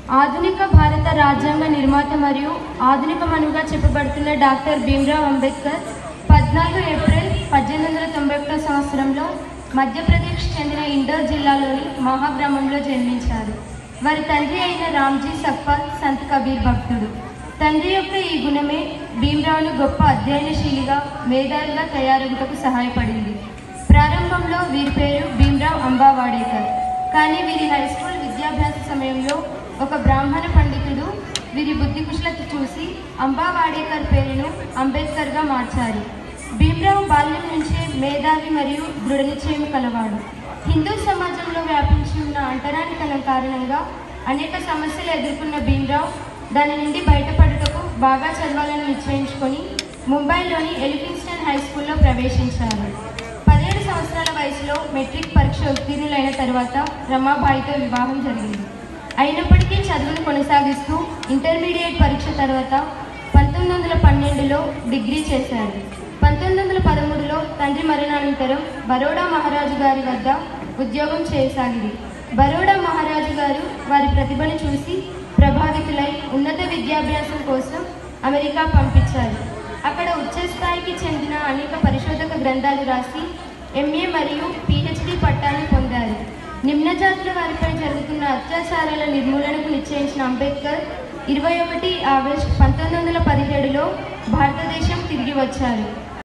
ఆధునిక భారత రాజ్యాంగ నిర్మాత మరియు ఆధునిక మనుగా చెప్పబడుతున్న డాక్టర్ భీమ్రావ్ అంబేద్కర్ పద్నాలుగు ఏప్రిల్ పద్దెనిమిది వందల తొంభై ఒకటో సంవత్సరంలో మధ్యప్రదేశ్ చెందిన ఇండోర్ జిల్లాలోని మహాగ్రామంలో జన్మించారు వారి తండ్రి అయిన రామ్జీ సక్పాల్ సంత్ కబీర్ భక్తుడు తండ్రి యొక్క ఈ గుణమే భీమ్రావును గొప్ప అధ్యయనశీలిగా మేధావిగా తయారవుటకు సహాయపడింది ప్రారంభంలో వీరి పేరు భీమ్రావ్ అంబావాడేకర్ కానీ వీరి హై స్కూల్ విద్యాభ్యాస సమయంలో ఒక బ్రాహ్మణ పండితుడు వీరి బుద్ధి కుశలత చూసి అంబావాడేకర్ పేరును అంబేద్కర్గా మార్చారు భీమ్రావ్ బాల్యం నుంచే మేధావి మరియు దృఢ నిశ్చయం కలవాడు హిందూ సమాజంలో వ్యాపించి ఉన్న అంటరానితనం కారణంగా అనేక సమస్యలు ఎదుర్కొన్న భీమ్రావ్ దాని నుండి బయటపడుటకు బాగా చదవాలని నిశ్చయించుకొని ముంబైలోని ఎలిఫిన్స్టన్ హై స్కూల్లో ప్రవేశించారు పదిహేడు సంవత్సరాల వయసులో మెట్రిక్ పరీక్ష ఉత్తీర్ణులైన తర్వాత రమాబాయితో వివాహం జరిగింది అయినప్పటికీ చదువును కొనసాగిస్తూ ఇంటర్మీడియట్ పరీక్ష తర్వాత పంతొమ్మిది వందల పన్నెండులో డిగ్రీ చేశారు పంతొమ్మిది వందల పదమూడులో తండ్రి మరణానంతరం బరోడా మహారాజు గారి వద్ద ఉద్యోగం చేయసాగింది బరోడా మహారాజు గారు వారి ప్రతిభను చూసి ప్రభావితులై ఉన్నత విద్యాభ్యాసం కోసం అమెరికా పంపించారు అక్కడ ఉచ్చ స్థాయికి చెందిన అనేక పరిశోధక గ్రంథాలు రాసి ఎంఏ మరియు పిహెచ్డి పట్టాలు పొందారు నిమ్న జాతుల వారిపై జరుగుతున్న అత్యాచారాల నిర్మూలనకు నిశ్చయించిన అంబేద్కర్ ఇరవై ఒకటి ఆగస్టు పంతొమ్మిది వందల పదిహేడులో భారతదేశం తిరిగి వచ్చారు